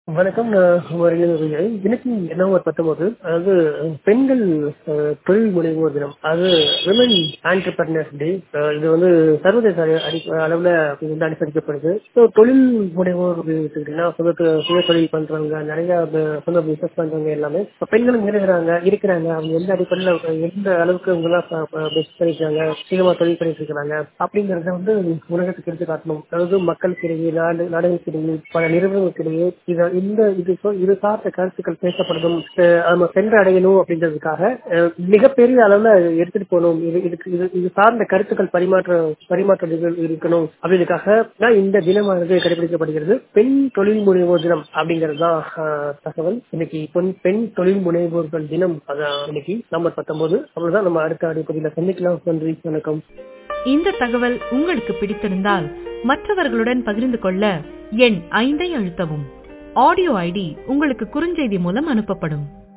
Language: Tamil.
வணக்கம் நான் வருகிறது விஜய் இன்னைக்கு நவம்பர் பத்தொன்பது அதாவது பெண்கள் அஹ், தொழில் முனைவோர் தினம் அது விமன் ஆண்டர்பிரினர்ஸ் டே இது வந்து சர்வதேச அடி- அடி- அளவுல இது வந்து அனுசரிக்கப்படுது ஸோ தொழில் முனைவோர் அப்படின்னு எடுத்துக்கிட்டீங்கன்னா சொந்த தொ- சுய தொழில் பண்றவங்க நிறைய ப- சொந்த பிசினஸ் பண்றவங்க எல்லாமே இப்ப பெண்களும் இருக்கிறாங்க இருக்கிறாங்க அவங்க எந்த அடிப்படையில் எந்த அளவுக்கு அவங்க எல்லாம் பிசினஸ் பண்ணிருக்காங்க சீக்கிரமா தொழில் பண்ணிட்டு இருக்காங்க அப்படிங்கறத வந்து உலகத்துக்கு எடுத்து காட்டணும் அதாவது மக்களுக்கு இடையே நாடு நாடுகளுக்கு இடையே பல நிறுவனங்களுக்கு இடையே இத- இந்த இது சொ- இது சார்ந்த கருத்துக்கள் பேசப்படணும் அஹ் நம்ம சென்றடையணும் அப்படின்றதுக்காக அஹ் மிகப்பெரிய அளவுல எடுத்துட்டு போகணும் இது இதுக்கு இது இது சார்ந்த கருத்துக்கள் பரிமாற்ற பரிமாற்றம் நிகழ்- இருக்கணும் அப்படின்றதுக்காக தான் இந்த தினமானது கடைபிடிக்கப்படுகிறது பெண் தொழில் முனைவோர் தினம் அப்படிங்கிறது தான் அஹ், தகவல் இன்னைக்கு பெண் பெண் தொழில் முனைவோர்கள் தினம் அதான் இன்னைக்கு நம்பர் பத்தொன்பது அவ்வளவுதான் நம்ம அடுத்த அடிப்படையில சந்திக்கலாம் நன்றி வணக்கம் இந்த தகவல் உங்களுக்கு பிடித்திருந்தால் மற்றவர்களுடன் பகிர்ந்து கொள்ள எண் ஐந்தை அழுத்தவும் ஆடியோ ஐடி உங்களுக்கு குறுஞ்செய்தி மூலம் அனுப்பப்படும்